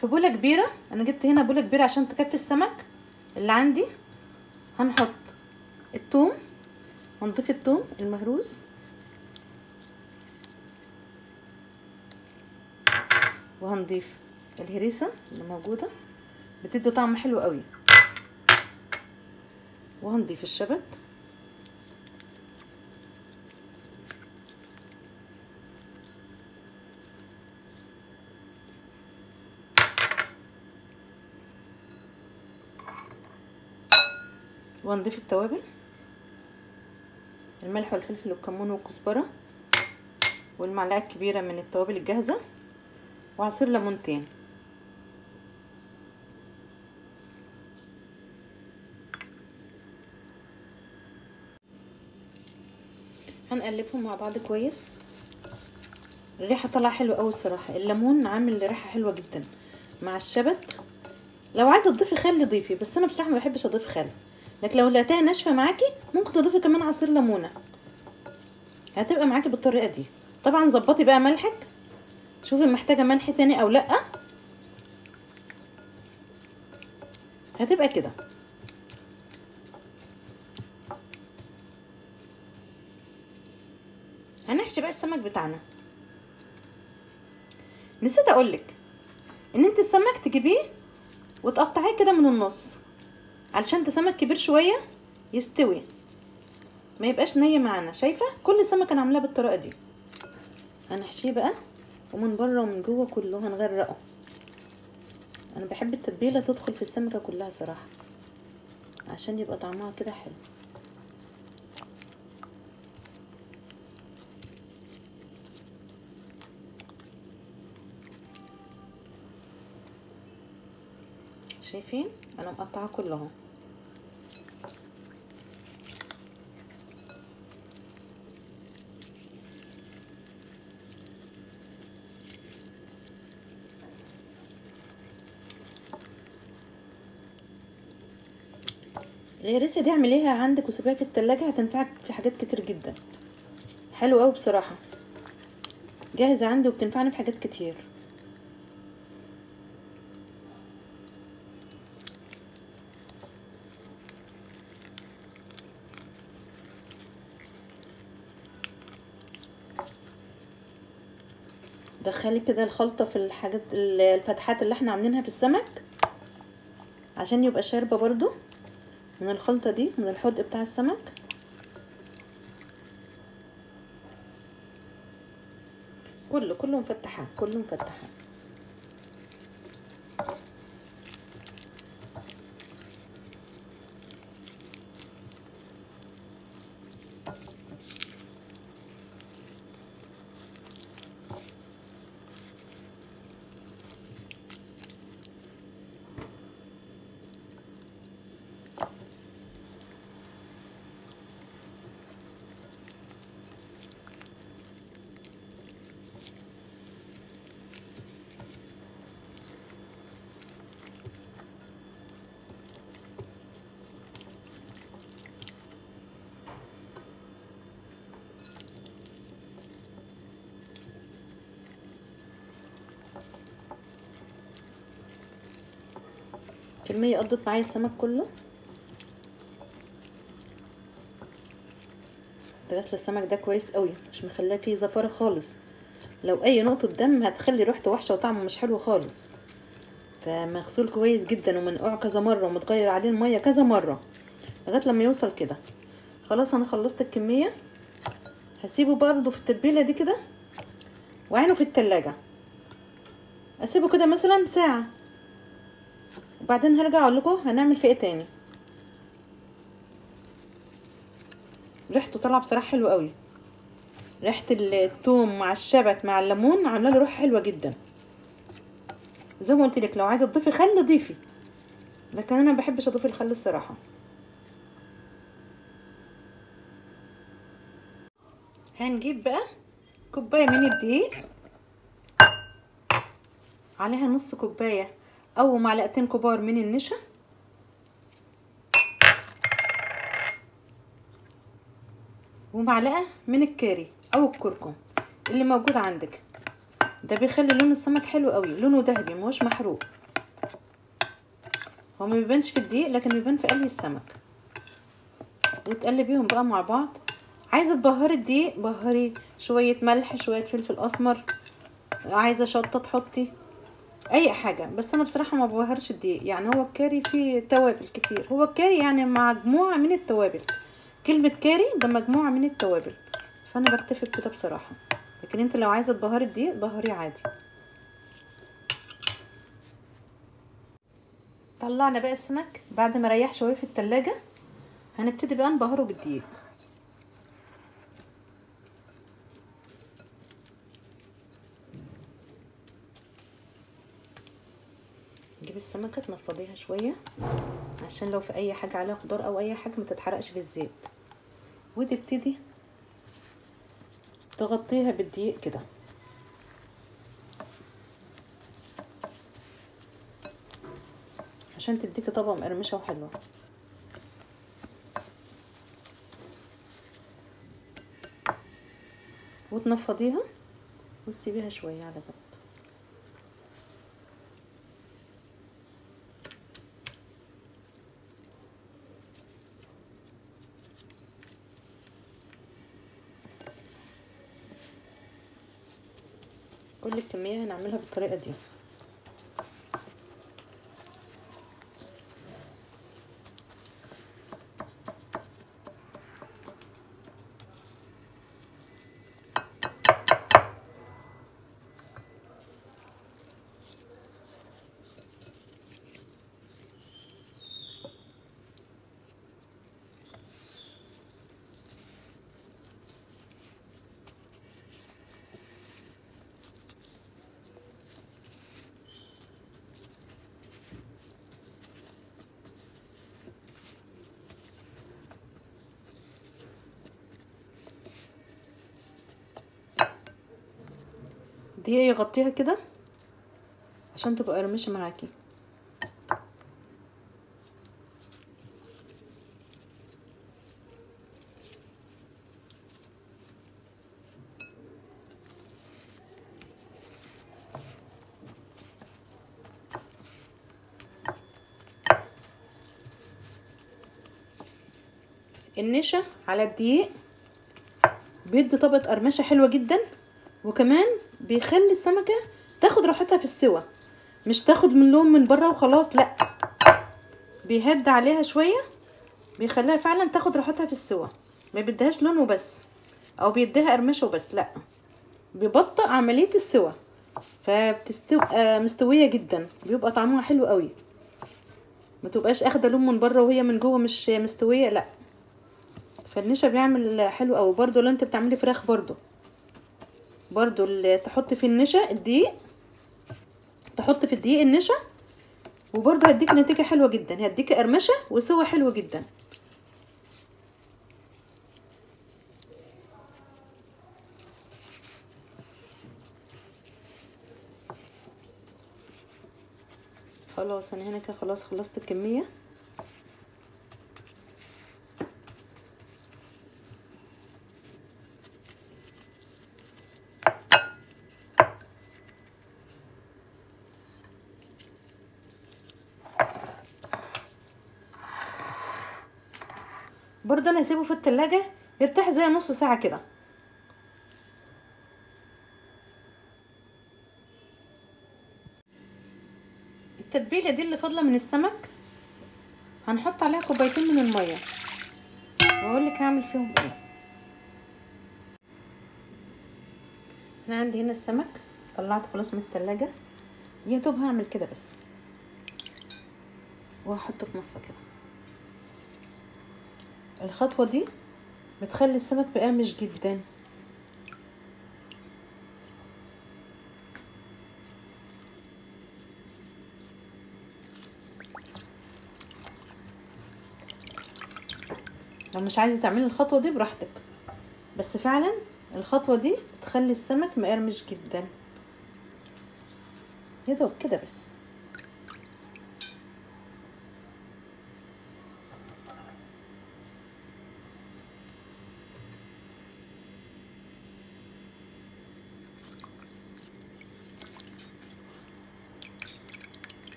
في بوله كبيره انا جبت هنا بوله كبيره عشان تكفي السمك اللي عندي هنحط الثوم ونضيف الثوم المهروس وهنضيف الهريسه اللي موجوده بتدي طعم حلو قوي وهنضيف الشبت وهنضيف التوابل الملح والفلفل والكمون والكزبرة والمعلقة الكبيرة من التوابل الجاهزة وعصير ليمونتين هنقلبهم مع بعض كويس الريحة طالعة حلوة اوي الصراحة الليمون عامل ريحة حلوة جدا مع الشبت لو عايزة تضيفي خل ضيفي بس انا بصراحة ما بحبش اضيف خل لكن لو لقيتها ناشفة معاكي ممكن تضيفي كمان عصير ليمونة هتبقى معاكي بالطريقة دي طبعا ظبطي بقى ملحك شوفي محتاجة ملح تاني او لأ هتبقى كده هنحشي بقى السمك بتاعنا نسيت اقولك ان انت السمك تجيبيه وتقطعيه كده من النص علشان ده سمك كبير شويه يستوي ما يبقاش ني معانا شايفه كل سمك انا عاملاه بالطريقه دي هنحشيه بقى ومن بره ومن جوه كله هنغرقه انا بحب التتبيله تدخل في السمكه كلها صراحه عشان يبقى طعمها كده حلو شايفين انا مقطعه كلهم الهريسه دي اعمليها عندك وسيبيها في التلاجة هتنفعك في حاجات كتير جدا حلو قوي بصراحه جاهزه عندي وبتنفعني في حاجات كتير دخلي كده الخلطة في الحاجات الفتحات اللي احنا عاملينها في السمك عشان يبقى شاربة برضو من الخلطة دي من الحدق بتاع السمك كله كله مفتحات كله مفتحات كمية قضت معايا السمك كله غسل السمك ده كويس قوي مش مخلاه فيه زفارة خالص لو اي نقطة دم هتخلي ريحته وحشة وطعمه مش حلو خالص فمغسول كويس جدا ومنقوع كذا مرة ومتغير عليه المية كذا مرة لغاية لما يوصل كده خلاص انا خلصت الكمية هسيبه برضو في التتبيلة دي كده وعينه في التلاجة اسيبه كده مثلا ساعة وبعدين هرجع اقول لكم هنعمل فيه ايه تاني ريحته طالعه بصراحه حلوه قوي ريحه الثوم مع الشبت مع الليمون عامله له ريحه حلوه جدا زي ما قلت لك لو عايزه تضيفي خل ضيفي لكن انا ما بحبش اضيف الخل الصراحه هنجيب بقى كوبايه من الدقيق عليها نص كوبايه او معلقتين كبار من النشا ومعلقه من الكاري او الكركم اللي موجود عندك ده بيخلي لون السمك حلو قوي لونه ذهبي مش محروق هو ما بيبانش في الدقيق لكن بيبان في قلي السمك وتقلبيهم بقى مع بعض عايزه تبهري الدقيق بهري شويه ملح شويه فلفل اسمر عايزه شطه تحطي اي حاجه بس انا بصراحه ما ببهرش الدقيق يعني هو الكاري فيه توابل كتير هو الكاري يعني مجموعه من التوابل كلمه كاري ده مجموعه من التوابل فانا بكتفي بكده بصراحه لكن انت لو عايزه تبهري الدقيق بهريه عادي طلعنا بقى السمك بعد ما ريح شويه في التلاجة هنبتدي بقى نبهره بالدقيق نجيب السمكة تنفضيها شوية عشان لو في اي حاجة عليها خضار او اي حاجة ما تتحرقش في الزيت وتبتدي تغطيها بالدقيق كده عشان تديكي طبقة مقرمشة وحلوة وتنفضيها وتسيبيها شوية على جنب كل الكمية هنعملها بالطريقة دي دي يغطيها كده عشان تبقى قرمشة معاكي النشا على الدقيق بيدي طبقة قرمشة حلوة جدا وكمان بيخلي السمكة تاخد راحتها في السوا مش تاخد من لون من بره وخلاص لا بيهد عليها شوية بيخليها فعلا تاخد راحتها في السوا ما بيديهاش لون وبس او بيديها قرمشة وبس لا بيبطئ عملية السوا فبتبقى مستوية جدا بيبقى طعمها حلو قوي ما تبقاش اخده لون من بره وهي من جوه مش مستوية لا فالنشا بيعمل حلو قوي برضو لو انت بتعملي فراخ برضو برضو اللي تحط في النشا الدقيق تحط في الدقيق النشا وبرضو هديك نتيجة حلوة جدا هديك قرمشة وسوا حلو جدا خلاص انا هنا كده خلاص خلصت الكمية برضه انا هسيبه في التلاجة يرتاح زي نص ساعة كده التتبيلة دي اللي فاضلة من السمك هنحط عليها كوبايتين من المية واقول لك هعمل فيهم ايه انا عندي هنا السمك طلعت خلاص من التلاجة يا دوب هعمل كده بس وهحطه في مصفى كده الخطوة دي بتخلي السمك مقرمش جدا لو مش عايزة تعملي الخطوة دي براحتك بس فعلا الخطوة دي بتخلي السمك مقرمش جدا يا دوب كده بس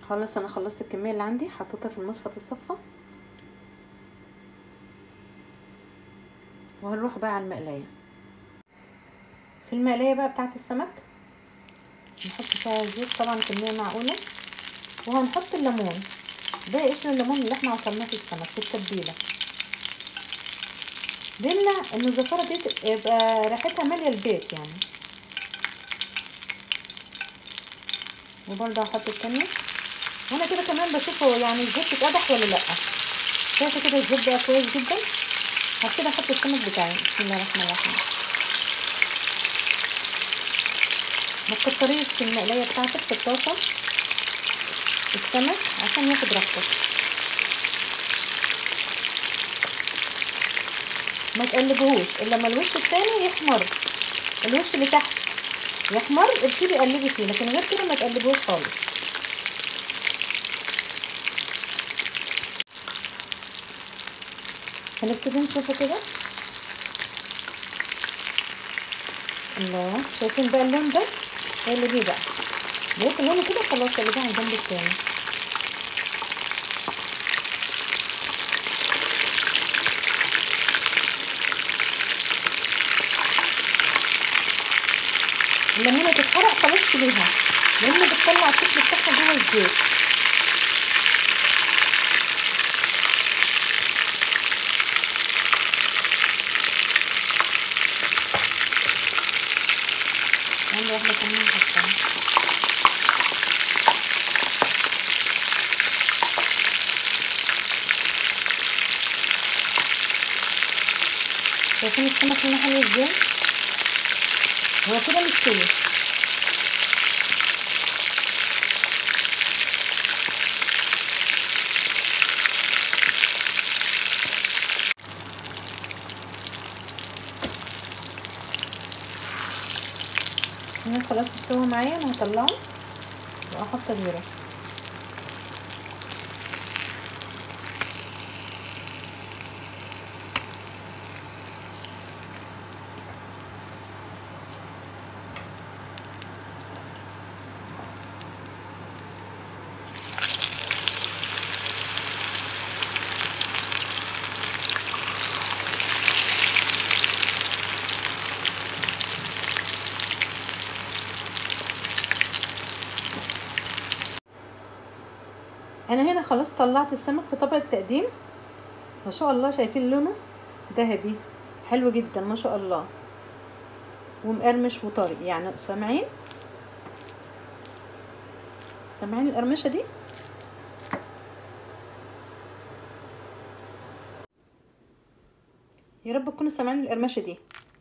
خلاص انا خلصت الكميه اللي عندي حطيتها في المصفى الصفة وهنروح بقى على المقلايه في المقلايه بقى بتاعه السمك نحط فيها زيت طبعا كميه معقوله وهنحط الليمون ده قشر الليمون اللي احنا عصرناه في السمك في التتبيله بيمنع ان الزفاره دي يبقى ريحتها ماليه البيت يعني وبرضه هحط التانية وانا كده كمان بشوف هو يعني الزيت اتقدح ولا لا شايفه كده الزيت بقى كويس جدا هبتدي احط السمك بتاعي بسم الله الرحمن الرحيم ما تكتريش في المقلايه بتاعتك في الطاسه السمك عشان ياخد راحته ما تقلبهوش الا لما الوش التاني يحمر الوش اللي تحت يحمر ابتدي قلبي فيه لكن غير كده ما تقلبوش خالص هنبتدي نشوفه كده الله شايفين بقى اللون ده اللي بقى بص لونه كده خلاص قلبيه على الجنب التاني الليمونه تتحرق خلاص شيليها لان بتطلع الشكل بتاعها جوه الزيت عندي واحده كمان حطها شايفين السمك هنا حلو ازاي هو كده مستوي هنا خلاص استوى معايا انا هطلعه واحط غيره انا هنا خلاص طلعت السمك في طبق التقديم ما شاء الله شايفين لونه ذهبي حلو جدا ما شاء الله ومقرمش وطري يعني سامعين سامعين القرمشه دي يا رب تكونوا سامعين القرمشه دي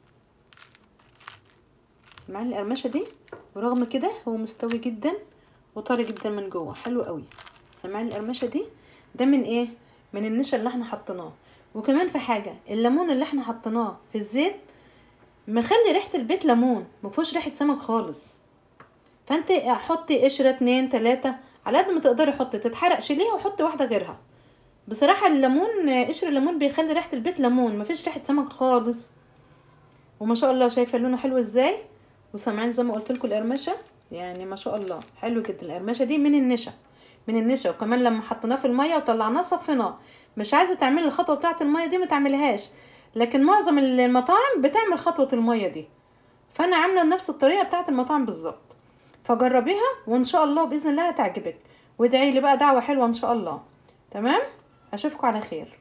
سامعين القرمشه دي ورغم كده هو مستوي جدا وطري جدا من جوه حلو قوي سامعين القرمشه دي ده من ايه من النشا اللي احنا حطيناه وكمان في حاجه الليمون اللي احنا حطيناه في الزيت مخلي ريحه البيت ليمون مفيهوش ريحه سمك خالص فانت حطي قشره اتنين تلاته على قد ما تقدري حطي تتحرق شيليها وحطي واحده غيرها بصراحه الليمون قشر الليمون بيخلي ريحه البيت ليمون مفيش ريحه سمك خالص وما شاء الله شايفه لونه حلو ازاي وسامعين زي ما قلت لكم القرمشه يعني ما شاء الله حلو جدا القرمشه دي من النشا من النشا وكمان لما حطيناه في الميه وطلعناه صفيناه مش عايزه تعملي الخطوه بتاعه الميه دي ما تعملهاش لكن معظم المطاعم بتعمل خطوه الميه دي فانا عامله نفس الطريقه بتاعه المطاعم بالظبط فجربيها وان شاء الله باذن الله هتعجبك وادعي لي بقى دعوه حلوه ان شاء الله تمام اشوفكم على خير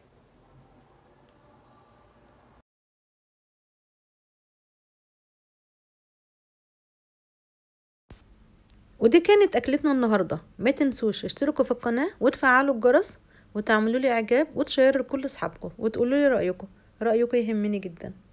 ودي كانت اكلتنا النهارده ما تنسوش اشتركوا في القناه وتفعلوا الجرس وتعملوا لي اعجاب وتشيروا لكل اصحابكم وتقولوا لي رايكم رايكم يهمني جدا